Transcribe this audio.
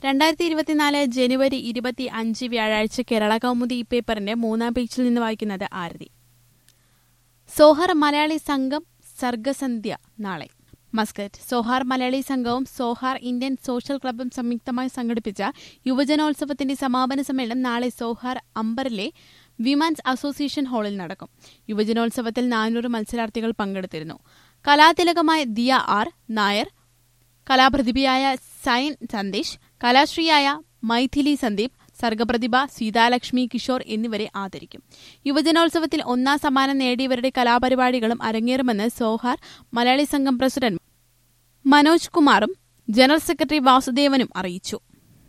രണ്ടായിരത്തി ഇരുപത്തിനാല് ജനുവരി ഇരുപത്തി അഞ്ച് വ്യാഴാഴ്ച കേരള കൗമുദി ഈ പേപ്പറിന്റെ മൂന്നാം പേജിൽ നിന്ന് വായിക്കുന്നത് ആരതി സോഹർ മലയാളി സംഘം സർഗസന്ധ്യ നാളെ മസ്കറ്റ് സോഹാർ മലയാളി സംഘവും സോഹാർ ഇന്ത്യൻ സോഷ്യൽ ക്ലബും സംയുക്തമായി സംഘടിപ്പിച്ച യുവജനോത്സവത്തിന്റെ സമാപന സമ്മേളനം നാളെ സോഹാർ അംബറിലെ വിമൻസ് അസോസിയേഷൻ ഹാളിൽ നടക്കും യുവജനോത്സവത്തിൽ നാനൂറ് മത്സരാർത്ഥികൾ പങ്കെടുത്തിരുന്നു കലാതിലകമായ ദിയ ആർ നായർ കലാപ്രതിഭയായ സൈൻ സന്ദേശ് കലാശ്രീയായ മൈഥിലി സന്ദീപ് സർഗപ്രതിഭ സീതാലക്ഷ്മി കിഷോർ എന്നിവരെ ആദരിക്കും യുവജനോത്സവത്തിൽ ഒന്നാം സമ്മാനം നേടിയവരുടെ കലാപരിപാടികളും അരങ്ങേറുമെന്ന് സോഹാർ മലയാളി സംഘം പ്രസിഡന്റ് മനോജ് കുമാറും ജനറൽ സെക്രട്ടറി വാസുദേവനും അറിയിച്ചു